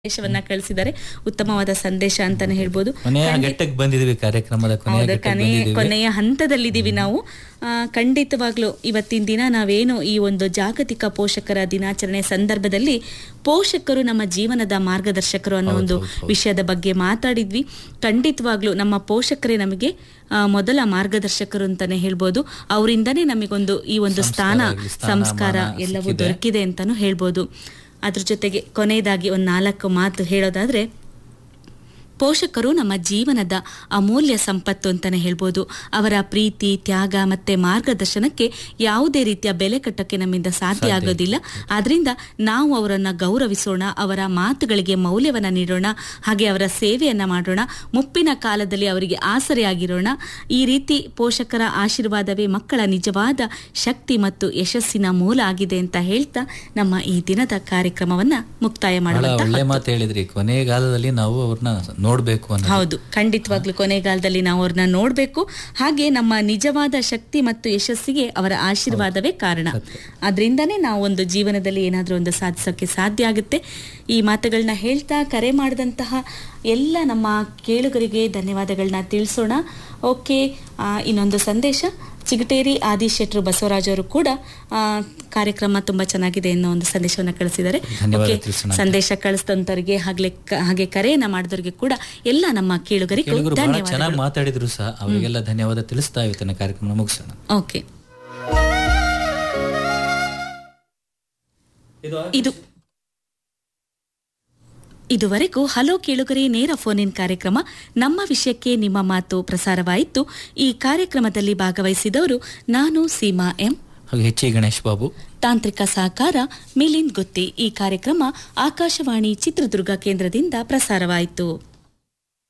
ಸಂದೇಶವನ್ನ ಕಳಿಸಿದ್ದಾರೆ ಉತ್ತಮವಾದ ಸಂದೇಶ ಅಂತಾನೆ ಹೇಳ್ಬೋದು ಕೊನೆಯ ಘಟ್ಟಕ್ಕೆ ಬಂದಿದೀವಿ ಕಾರ್ಯಕ್ರಮದ ಕೊನೆಯ ಹೌದು ಘಟ್ಟಕ್ಕೆ ಕೊನೆ ಬಂದಿದ್ದೀವಿ ಕೊನೆಯ ಹಂತದಲ್ಲಿದ್ದೀವಿ ನಾವು ಆ, ಖಂಡಿತವಾಗ್ಲೂ ಇವತ್ತಿನ ದಿನ ನಾವೇನು ಈ ಒಂದು ಜಾಗತಿಕ ಪೋಷಕರ ದಿನಾಚರಣೆ ಸಂದರ್ಭದಲ್ಲಿ ಪೋಷಕರು ನಮ್ಮ ಜೀವನದ ಮಾರ್ಗದರ್ಶಕರು ಅನ್ನೋ ಒಂದು ವಿಷಯದ ಬಗ್ಗೆ ಮಾತಾಡಿದ್ವಿ ಖಂಡಿತವಾಗ್ಲೂ ನಮ್ಮ ಪೋಷಕರೇ ನಮಗೆ ಆ, ಮೊದಲ ಮಾರ್ಗದರ್ಶಕರು ಅಂತಾನೆ ಹೇಳ್ಬೋದು ಅವರಿಂದನೇ ನಮಗೊಂದು ಈ ಒಂದು ಸ್ಥಾನ ಆಗ್ಲಿ, ಸ್ಥಾನ, ಸಂಸ್ಕಾರ ಮಾನ ಎಲ್ಲವೂ ಸಿಕ್ಕಿದೆ. ದೊರಕಿದೆ ಅಂತಾನು ಹೇಳ್ಬೋದು ಅದ್ರ ಜೊತೆಗೆ ಕೊನೆಯದಾಗಿ ಒಂದು ನಾಲ್ಕು ಮಾತು ಹೇಳೋದಾದ್ರೆ ಪೋಷಕರು ನಮ್ಮ ಜೀವನದ ಅಮೂಲ್ಯ ಸಂಪತ್ತು ಅಂತಾನೆ ಹೇಳ್ಬೋದು ಅವರ ಪ್ರೀತಿ ತ್ಯಾಗ ಮತ್ತೆ ಮಾರ್ಗದರ್ಶನಕ್ಕೆ ಯಾವುದೇ ರೀತಿಯ ಬೆಲೆ ಕಟ್ಟಕ್ಕೆ ನಮ್ಮಿಂದ ಸಾಧ್ಯ ಆಗೋದಿಲ್ಲ ಆದ್ರಿಂದ ನಾವು ಅವರನ್ನ ಗೌರವಿಸೋಣ ಅವರ ಮಾತುಗಳಿಗೆ ಮೌಲ್ಯವನ್ನ ನೀಡೋಣ ಹಾಗೆ ಅವರ ಸೇವೆಯನ್ನ ಮಾಡೋಣ ಮುಪ್ಪಿನ ಕಾಲದಲ್ಲಿ ಅವರಿಗೆ ಆಸರೆಯಾಗಿರೋಣ ಈ ರೀತಿ ಪೋಷಕರ ಆಶೀರ್ವಾದವೇ ಮಕ್ಕಳ ನಿಜವಾದ ಶಕ್ತಿ ಮತ್ತು ಯಶಸ್ಸಿನ ಮೂಲ ಆಗಿದೆ ಅಂತ ಹೇಳ್ತಾ ನಮ್ಮ ಈ ದಿನದ ಕಾರ್ಯಕ್ರಮವನ್ನ ಮುಕ್ತಾಯ ಬಹಳ ಮಾಡುವಂತ ಒಳ್ಳೆ ಮಾತು ಹೇಳಿದ್ರಿ ಕೊನೆಗಾಲದಲ್ಲಿ ನಾವು ಅವ್ರನ್ನ ನೋಡ್ಬೇಕು ಅನ್ನೋ ಹೌದು ಖಂಡಿತವಾಗ್ಲೂ ಕೊನೆಗಾಲದಲ್ಲಿ ನಾವು ಅವ್ರನ್ನ ನೋಡ್ಬೇಕು ಹಾಗೆ ನಮ್ಮ ನಿಜವಾದ ಶಕ್ತಿ ಮತ್ತು ಯಶಸ್ಸಿಗೆ ಅವರ ಆಶೀರ್ವಾದವೇ ಕಾರಣ ಅದರಿಂದನೇ ನಾವು ಒಂದು ಜೀವನದಲ್ಲಿ ಏನಾದರೂ ಒಂದು ಸಾಧಿಸೋಕೆ ಸಾಧ್ಯ ಆಗುತ್ತೆ ಈ ಮಾತುಗಳನ್ನ ಹೇಳ್ತಾ ಕರೆ ಮಾಡಿದಂತಹ ಎಲ್ಲ ನಮ್ಮ ಕೇಳುಗರಿಗೆ ಧನ್ಯವಾದಗಳನ್ನ ತಿಳಿಸೋಣ ಓಕೆ ಆ, ಇನ್ನೊಂದು ಸಂದೇಶ ಚಿಗಟೇರಿ ಆದಿಶೆಟ್ರು ಬಸವರಾಜ್ ಅವರು ಕೂಡ ಆ, ಕಾರ್ಯಕ್ರಮ ತುಂಬಾ ಚೆನ್ನಾಗಿದೆ ಅನ್ನೋ ಒಂದು ಸಂದೇಶವನ್ನ ಕಳಿಸಿದ್ದಾರೆ ಧನ್ಯವಾದ ಓಕೆ, ತಿಳಿಸೋಣ. ಸಂದೇಶ ಕಳಿಸಿದಂತವರಿಗೆ ಹಾಗೆ ಹಾಗೆ ಕರೆಯನ್ನ ಮಾಡಿದವರಿಗೆ ಕೂಡ ಎಲ್ಲ ನಮ್ಮ ಕೇಳುಗರಿಗೂ ಕೇಳಿದ್ರು ಬಹಳ ಚೆನ್ನಾಗಿ ಧನ್ಯವಾದಗಳು ಮಾತಾಡಿದ್ರು ಸಹ ಅವರಿಗೆಲ್ಲ ಧನ್ಯವಾದ ತಿಳಿಸ್ತಾ ಇವತ್ತಿನ ಕಾರ್ಯಕ್ರಮ ಮುಗಿಸೋಣ ಓಕೆ ಇದು ಇದುವರೆಗೂ ಹಲೋ ಕೇಳುಗರೆ ನೇರ ಫೋನ್ ಇನ್ ಕಾರ್ಯಕ್ರಮ ನಮ್ಮ ವಿಷಯಕ್ಕೆ ನಿಮ್ಮ ಮಾತು ಪ್ರಸಾರವಾಯಿತು ಈ ಕಾರ್ಯಕ್ರಮದಲ್ಲಿ ಭಾಗವಹಿಸಿದವರು ನಾನು ಸೀಮಾ ಎಂ ಹಾಗೆ ಹೆಚ್ಚಿ ಗಣೇಶ್ ಬಾಬು ತಾಂತ್ರಿಕ ಸಹಕಾರ ಮಿಲಿಂದ್ ಗುತ್ತಿ ಈ ಕಾರ್ಯಕ್ರಮ ಆಕಾಶವಾಣಿ ಚಿತ್ರದುರ್ಗ ಕೇಂದ್ರದಿಂದ ಪ್ರಸಾರವಾಯಿತು